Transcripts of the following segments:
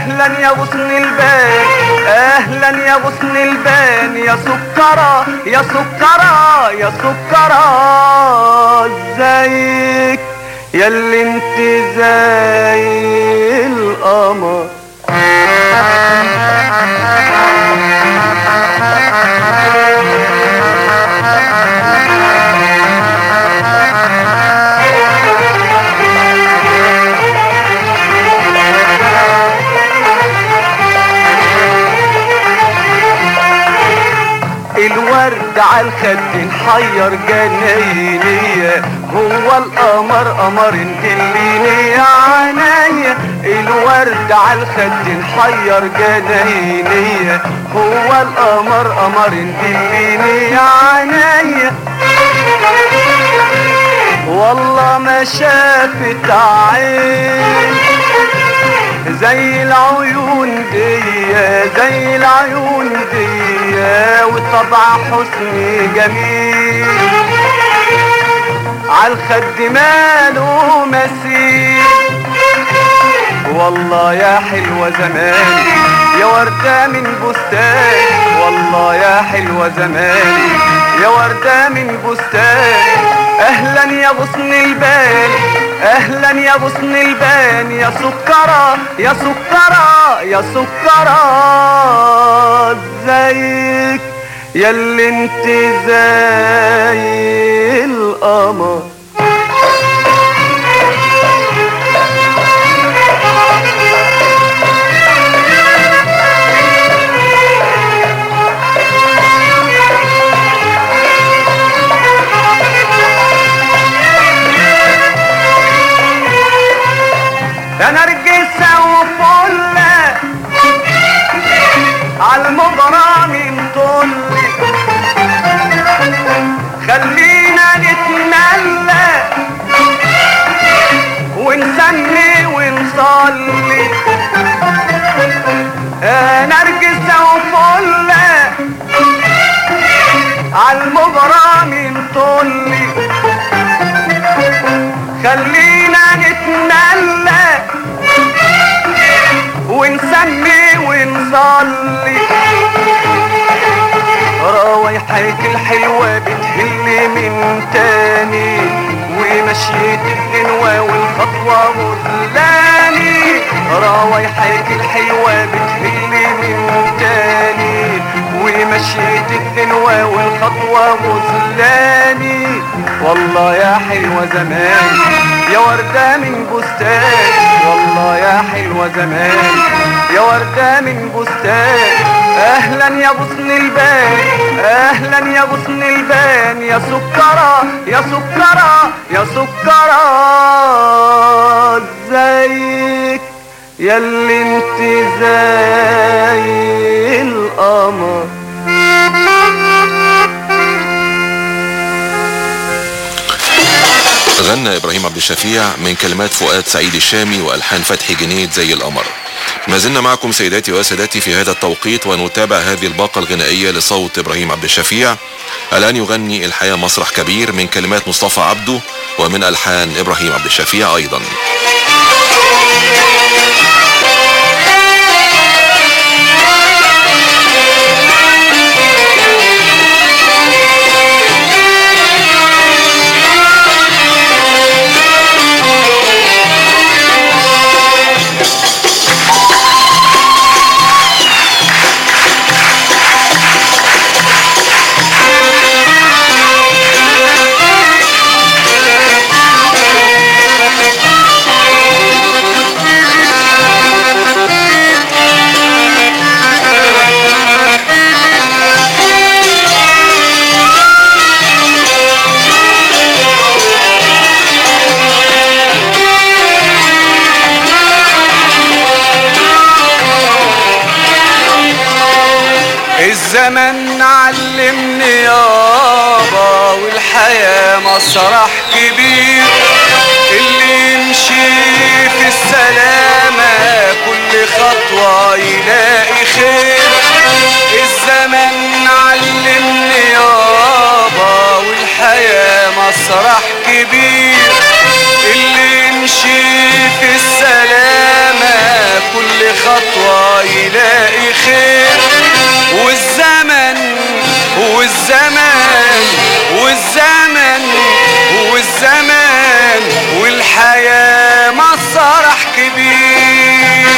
اهلا يا غصن البان اهلا يا غصن البان يا سكرة يا سكرة يا سكرة ازيك يا اللي انت زي القمر الورد على الخد محير جناينية هو القمر قمر انتليني يا عينيا الورد على الخد محير جناينية هو القمر قمر انتليني يا عينيا والله ما شافت عين زي العيون دي زي العيون دي وطبع حسن جميل عالخد ماله مثيل والله يا حلوة زمان يا وردة من بستان والله يا حلوة زمان يا وردة من بستان اهلا يا غصن البان اهلا يا غصن البان يا سكرة يا سكرة يا سكرة ازيك يا اللي انت زي القمر انا رجسة وفلة عالمغرى من طل خلينا نتملى ونسمي ونصلي انا رجسة وفلة عالمغرى من طل خلينا نتملى ونسمي ونصلي روايحك الحلوة بتهل من تاني ومشيت الدنوة والخطوة غزلاني روايحك الحلوة بتهل من تاني ومشيت الدنوة والخطوة غزلاني والله يا حلوة زمان يا وردة من بستان والله يا حلوة زمان يا وردة من بستان اهلا يا غصن البان اهلا يا غصن البان يا سكرة يا سكرة يا سكرة ازيك يا اللي انت زي القمر غنى ابراهيم عبد الشفيع من كلمات فؤاد سعيد الشامي والحان فتحي جنيد زي القمر ما زلنا معكم سيداتي وسادتي في هذا التوقيت ونتابع هذه الباقة الغنائية لصوت ابراهيم عبد الشفيع الان يغني الحياة مسرح كبير من كلمات مصطفى عبده ومن الحان ابراهيم عبد الشفيع ايضا الزمن علمني يابا والحياة مسرح كبير اللي يمشي في السلامة كل خطوة يلاقي خير الزمن علمني يابا والحياة مسرح كبير اللي يمشي في السلامة كل خطوة يلاقي خير والزمن والزمان والزمن والزمان والحياة مسرح كبير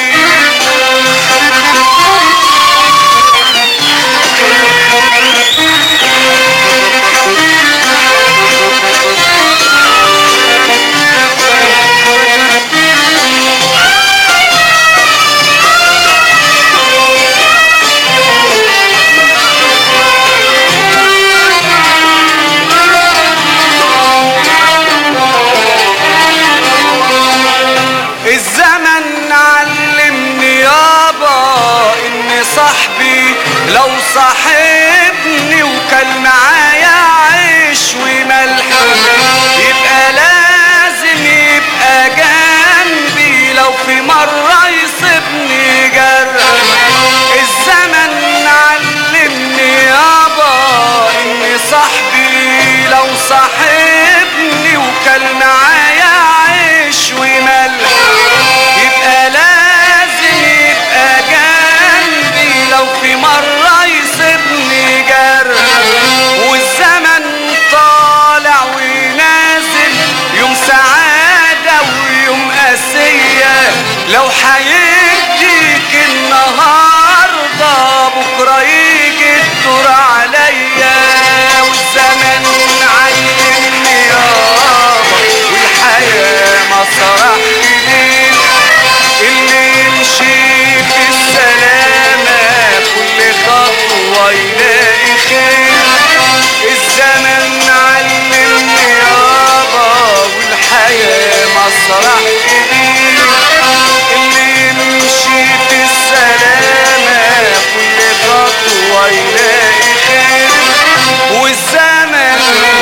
الزمن علمني يابا ان صاحبي لو صاحبني وكان معايا عيش وملح يبقى لازم يبقى جنبي لو في مرة يصيبني جرح الزمن علمني يابا ان صاحبي لو صاحبني وكان معايا عيش وملح يبقى لازم يبقى جنبي لو في مرة يصيبني جرح والزمن طالع ونازل يوم سعادة ويوم قاسية لو هيديك النهاردة بكرة يجي الدور عليا والزمن علمني يابا والحياة مسرح جديد اللي يمشي في السلامة كل خطوة يلاقي خير الزمن علمني يابا والحياة مسرح جديد اللي يمشي في السلامة كل خطوة يلاقي خير والزمن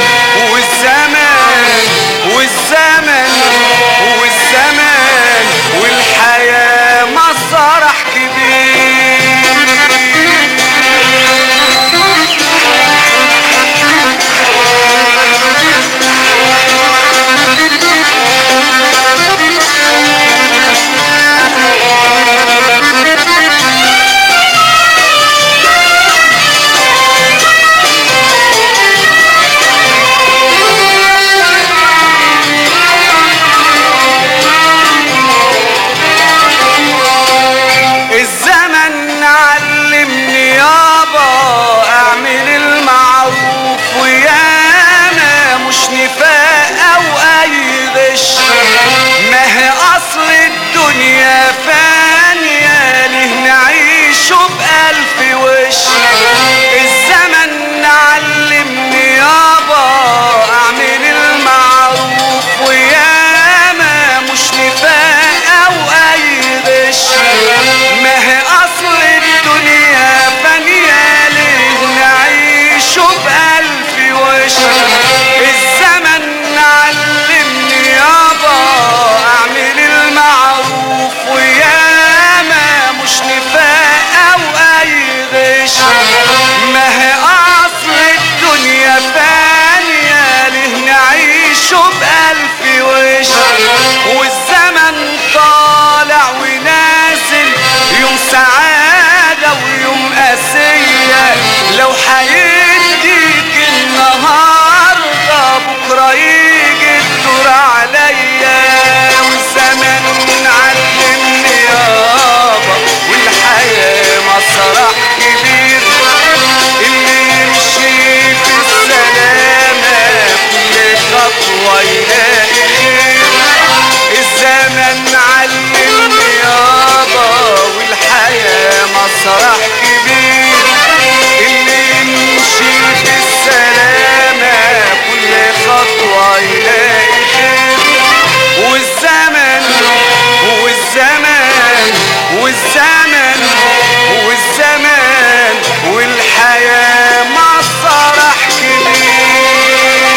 والزمن والزمن والزمن والحياة مسرح كبير الزمن علمني يابا اعمل المعروف ويانا مش نفاق او اي غش ما هي اصل الدنيا فانية ليه نعيشه بألف وش الزمن علمني يابا اعمل المعروف وياما مش نفاق او اي غش ما هي اصل الدنيا فانية ليه نعيشه بألف وش الزمن علمني يابا اعمل المعروف وياما مش نفاق او اي غش ما هي اصل الدنيا فانية ليه نعيشه بألف وش والزمن طالع ونازل يوم سعادة ويوم قاسية لو هيديك النهاردة بكرة يجي الدور عليا والزمن علمني يابا والحياة مسرح كبير اللي يمشي في السلامة كل خطوة يلاقي خير الزمن علمني يابا والحياة مسرح كبير اللي يمشي في السلامة كل خطوة يلاقي خير والزمن والزمن والزمن والزمن والحياة مسرح كبير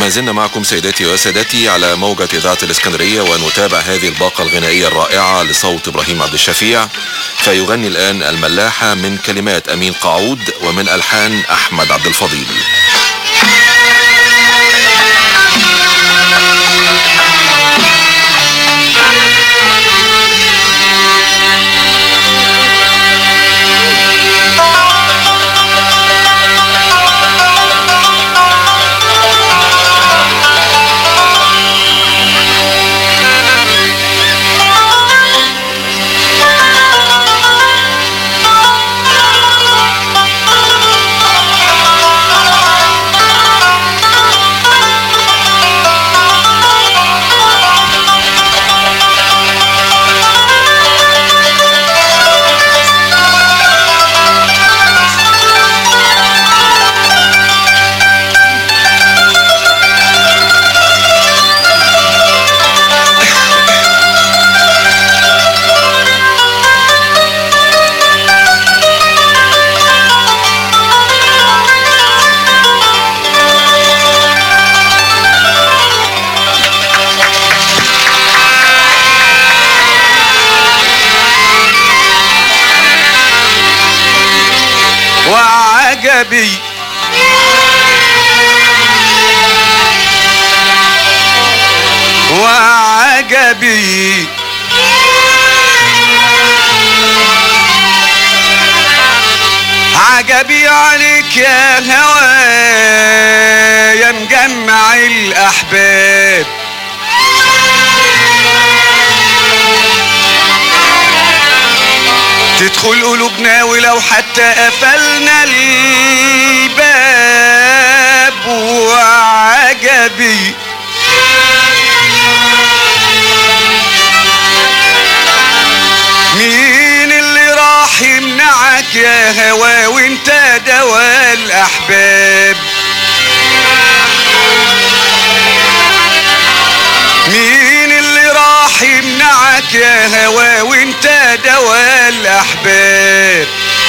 ما زلنا معكم سيداتي وسادتي على موجة إذاعة الإسكندرية ونتابع هذه الباقة الغنائية الرائعة لصوت إبراهيم عبد الشفيع فيغني الآن الملاحة من كلمات أمين قعود ومن ألحان أحمد عبد الفضيل وعجبي وعجبي عجبي عليك يا هوى يا مجمع الأحباب تدخل قلوبنا ولو حتى قفلنا الباب وعجبي مين اللي راح يمنعك يا هوا وانت دوا الاحباب مين اللي راح يمنعك يا هوا وانت دوا الاحباب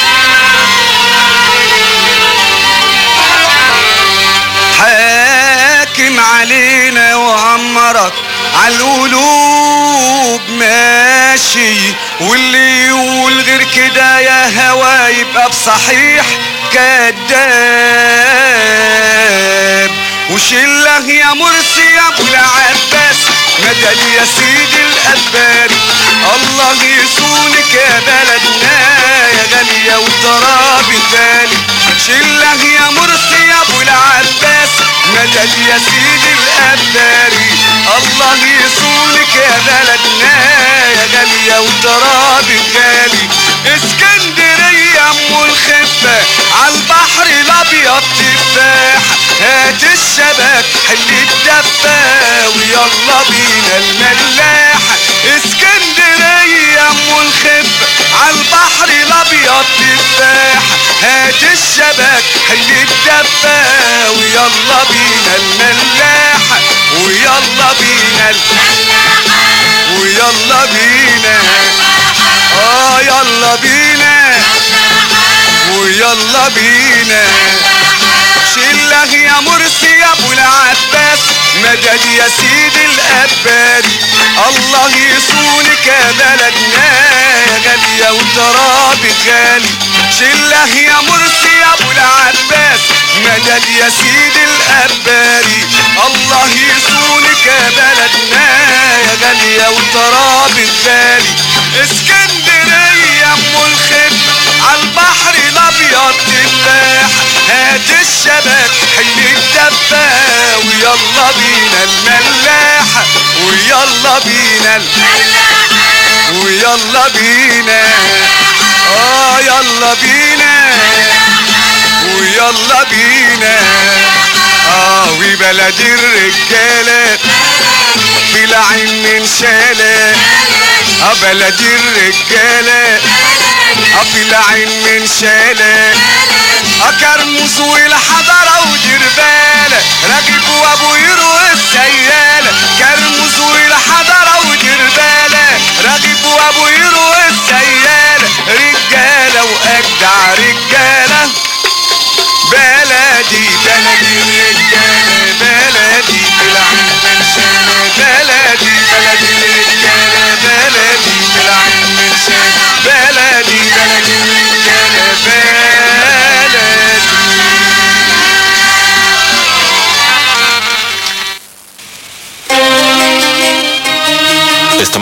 حاكم علينا وعمرك عالقلوب ماشي واللي يقول غير كده يا هوا يبقى بصحيح كداب وشله يا مرسي يا ابو العباس مدد يا سيدي الأدباري الله يصونك يا بلدنا يا غالية وتراب تاني شله يا مرسي يا ابو العباس مدد يا سيدي الأدباري الله يصونك يا بلدنا يا غالية وتراب غالي اسكندرية ام الخفة عالبحر الابيض تفاح هات الشبك حل الدفة ويلا بينا الملاحة اسكندرية ام الخفة عالبحر الابيض تفاح هات الشبك حل الدفة ويلا بينا الملاحة ويلا بينا الملاحة ويلا بينا اه يلا بينا ويلا بينا شله يا مرسي يا ابو العباس مدد يا سيدي الاباري الله يصونك يا بلدنا يا غالية وتراب غالي شله يا مرسي يا ابو العباس مدد يا سيدي الاباري الله يصونك يا بلدنا يا غالية وتراب غالي اسكندرية ام الخف عالبحر الابيض تفاح هات الشبك حل الدفة ويلا بينا الملاحة ويلا بينا الملاحة ويلا بينا اه يلا بينا ويلا بينا اه وبلد الرجالة في العين من شالة اه بلد الرجالة اه في العين من شالة كرموز والحضرة ودربالة راكب وابو يروي السيالة كرموز والحضرة ودربالة راكب وابو يروي السيالة رجالة واجدع رجالة بلدي بلدي الرجالة بلدي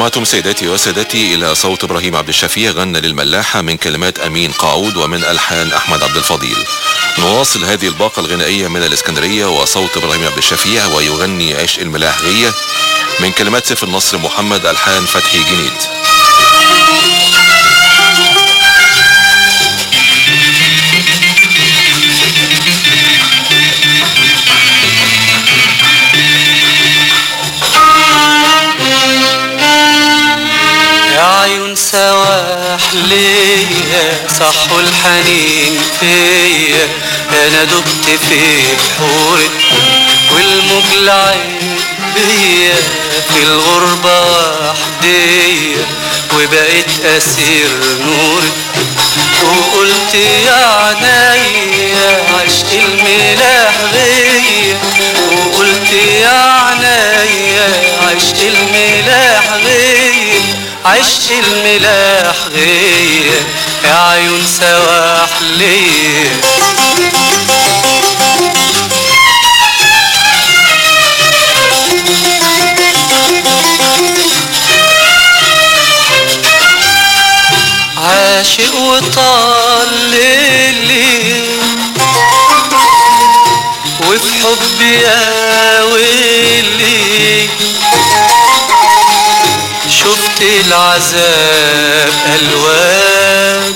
استمعتم سيداتي وسادتي إلى صوت إبراهيم عبد الشفيع غنى للملاحة من كلمات أمين قاعود ومن ألحان أحمد عبد الفضيل نواصل هذه الباقة الغنائية من الإسكندرية وصوت إبراهيم عبد الشفيع ويغني عشق الملاح غية من كلمات سيف النصر محمد ألحان فتحي جنيد يا عيون سواح ليا صحوا الحنين فيا انا دبت في بحورك والموج لعب بيا في الغربة وحدية وبقيت اسير نورك وقلت يا عنايا عشق الملاح غيا وقلت يا عنايا عشق الملاح غيا عشق الملاح غيا يا عيون سواح ليا عاشق وطال ليلي وفي حبي يا ويلي شفت العذاب ألوان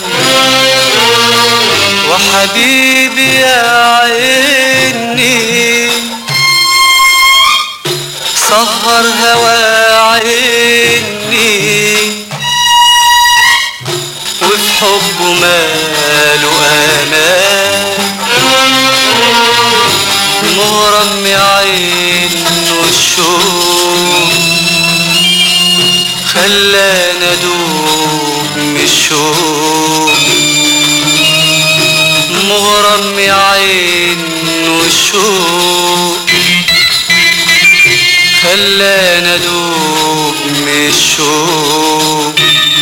وحبيبي يا عيني سهر هوا عيني وفي حبه ماله امان مغرم عينه الشوق خلانا ادوب من الشوق مغرم عينه الشوق خلانا ادوب من الشوق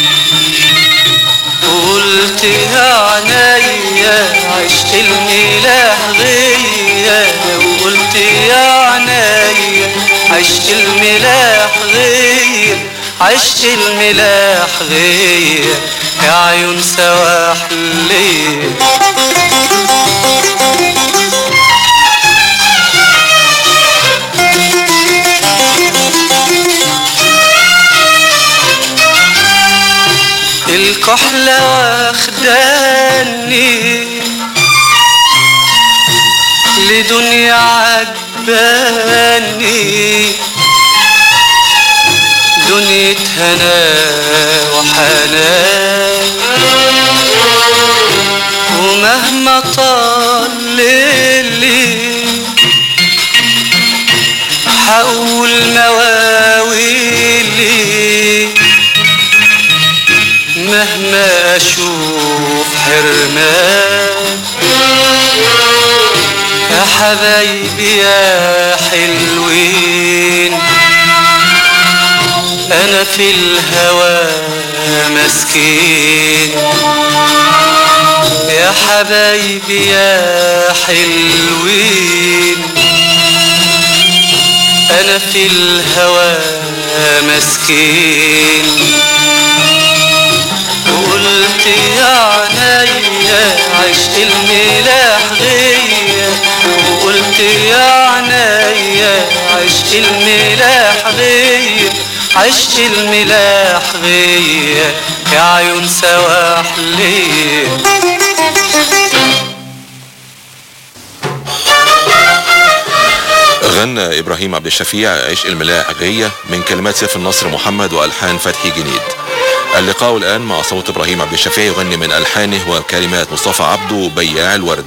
قلت يا عنايا عشت الملاح غيا وقلت يا عنايا عشت الملاح غيا عشت الملاح غيا يا عيون سواح ليا الكحلة واخداني لدنيا عجباني دنيا هنا وحنان ومهما طال ليلي حقول مواويلي مهما اشوف حرمان يا حبايبي يا حلوين انا في الهوى مسكين يا حبايبي يا حلوين انا في الهوى مسكين وقلت يا عنايا عشق الملاح غيا وقلت يا عنايا عشق الملاح غيا عشق الملاح غيا يا عيون سواح ليا غنى إبراهيم عبد الشفيع عشق الملاح غية من كلمات سيف النصر محمد وألحان فتحي جنيد اللقاء الآن مع صوت إبراهيم عبد الشفيع يغني من ألحانه وكلمات مصطفى عبده بياع الورد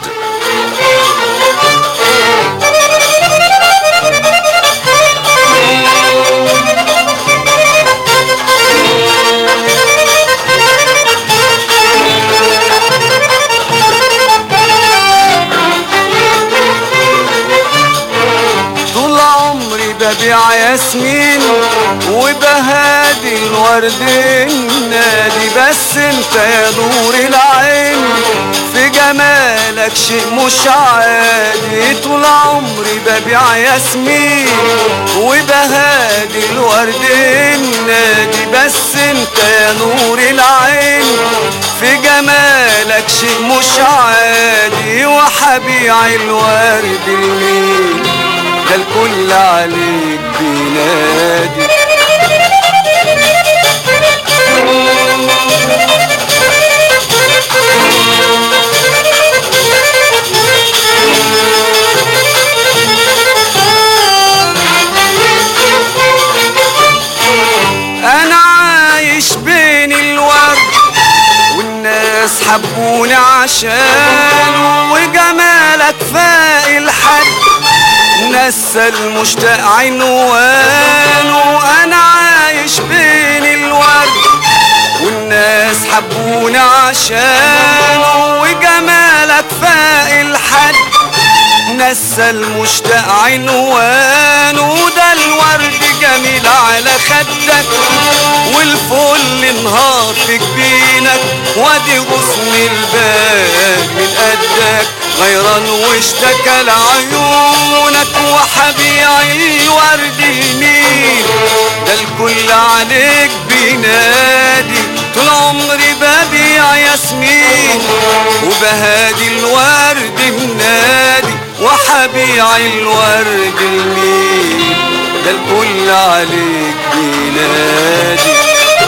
طول عمري ببيع ياسمين وبهادي الورد النادي بس انت يا نور العين في جمالك شيء مش عادي طول عمري ببيع ياسمين وبهادي الورد النادي بس انت يا نور العين في جمالك شيء مش عادي وحبيع الورد المين ده الكل عليك بينادي انا عايش بين الورد والناس حبوني عشانه وجمالك فاق الحد نسى المشتاق عنوانه انا عايش بين الورد والناس حبوني عشانه وجمالك فاق الحد نسى المشتاق عنوانه ده الورد جميل على خدك والفل نهار في جبينك وادي غصن الباب من قدك غيران واشتكى لعيونك وحبيع الورد المين ده الكل عليك بينادي طول عمري ببيع ياسمين وبهادي الورد النادي وحبيع الورد المين ده الكل عليك بينادي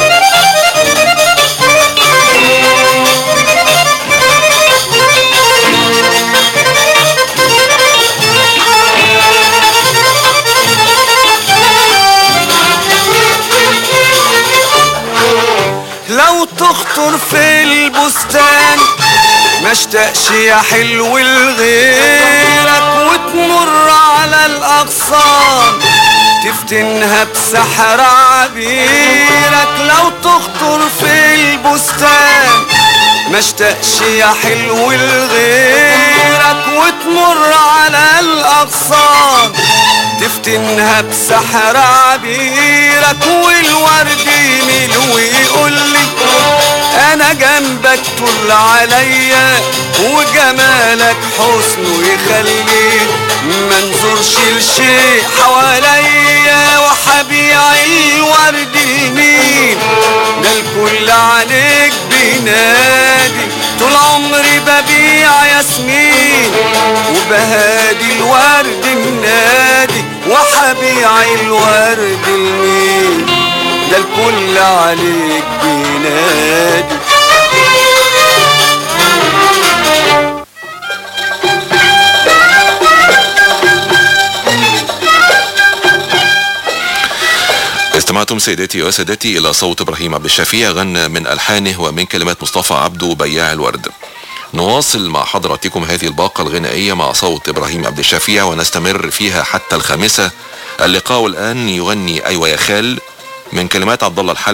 لو تخطر في البستان ما اشتاقش يا حلو لغيرك وتمر على الاغصان تفتنها بسحر عبيرك لو تخطر في البستان ما اشتاقش يا حلو لغيرك وتمر على الاغصان تفتنها بسحر عبيرك والورد يميل ويقول لي انا جنبك طول عليا وجمالك حسنه يخلي ما نزورش الشيء حواليا وحبيع الورد المين ده الكل عليك بينادي طول عمري ببيع ياسمين وبهادي الورد النادي وحبيع الورد المين ده الكل عليك بينادي استمعتم سيداتي وسادتي إلى صوت إبراهيم عبد الشفيع غنى من ألحانه ومن كلمات مصطفى عبده بياع الورد نواصل مع حضراتكم هذه الباقة الغنائية مع صوت إبراهيم عبد الشفيع ونستمر فيها حتى الخامسة اللقاء الآن يغني أيوة يا خال من كلمات عبد الله الحل